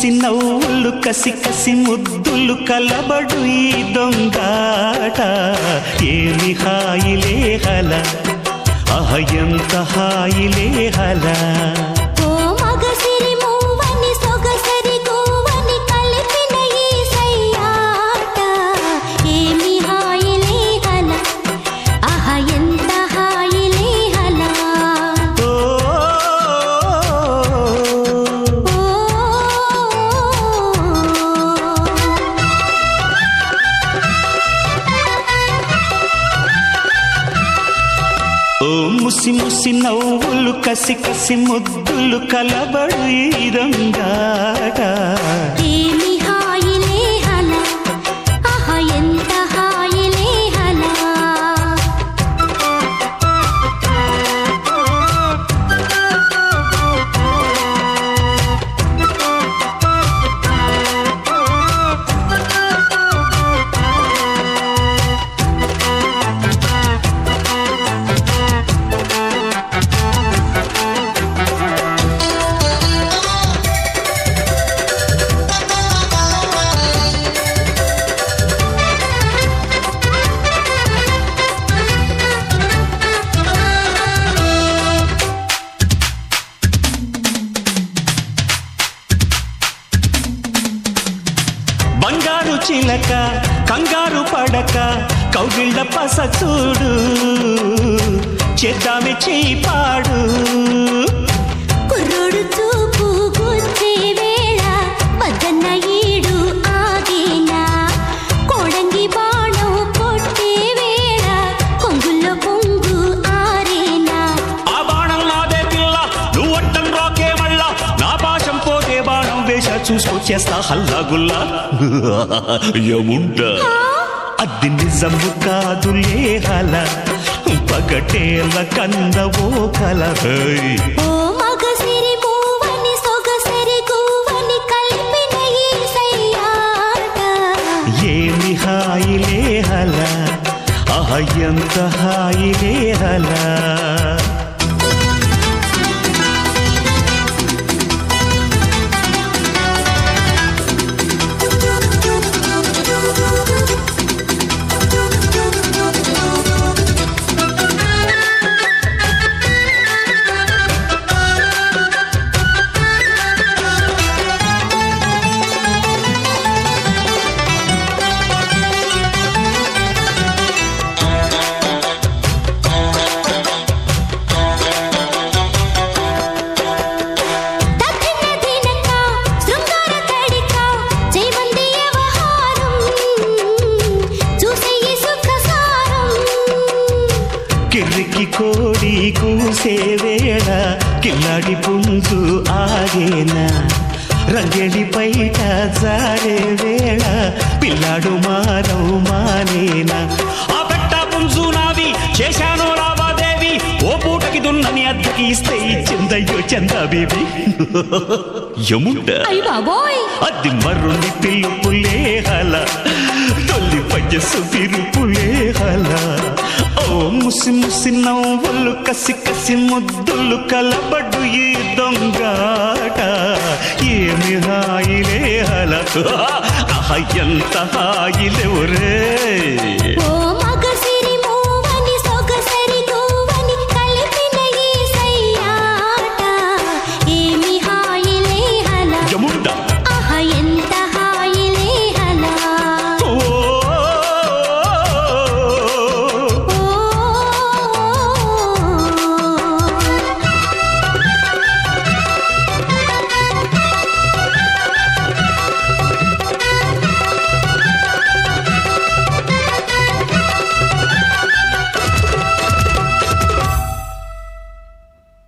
ముసి నవ్వులు కసి కసి ముద్దులు కలబడు ఈ దొంగాట ఏమి హాయిలే హల అహ ఎంత హాయిలే హల ఓ మగసిరి మూవని సొగసరి గోవని కలిపిన ఈ సయ్యాట ఏమి హాయిలే హల ఆహ ఎంత హాయిలే హల ఓ ఓ ఓ ముసి ముసి నవ్వులు కసి కసి ముద్దులు కలబడు ఈ దొంగాట ఏమి హాయిలే హల ఆహ ఎంత హాయిలే హల బంగారు చిలక కంగారు పడక కౌగిళ్ళ పస చూడు చేద్దామె చేయి పాడు కుర్రోడు చూపు గుచ్చే వేళ వద్దన్న ఈడు ఆగేనా కోడంగి బాణం కొట్టే వేళ కొంగుల్లో పొంగు ఆరేనా ఆ బాణం నాదే పిల్ల నువ్వు అడ్డం రాకే మళ్ళా నా పాశం పోతే బాణం వేష చూసుకొచ్చేస్తా హల్లా గుల్లా యముంట అది నిజము కాదులే హల పగటేల కందవో కల హై. ఓ మగసిరి మూవని సొగసరి గువ్వని కలిపిన ఈ సయ్యాట ఏమి హాయిలే హల అహ ఎంత హాయిలే హల దక్షిణ దినక శృంగార కడిక జయమంది వ్యవహారం చూసే ఈ సుఖసారం కిర్రికి కోడి కూసే వేళ కిల్లాడి పుంజు ఆగేనా రంగెలి పైట జారే వేళ పిల్లాడు మారవు మానేనా ఆ పెట్ట పుంజు నాది చేశాను రావాదేవి ఓ పూటకి దున్నని అద్దెకి ఇస్తే ఇచ్చిందయ్యో చందా బేబీ యముంట అయ్య బాబోయ్ అది మరుని పిలుపులే హల తొలి పయ్యసు పిలుపులే హల ఓ ముసి ముసి నవ్వులు కసి కసి ముద్దులు కలబడు ఈ దొంగాట ఏమి హాయిలే హల ఆహ, ఎంత హాయిలే ఒరే ఓ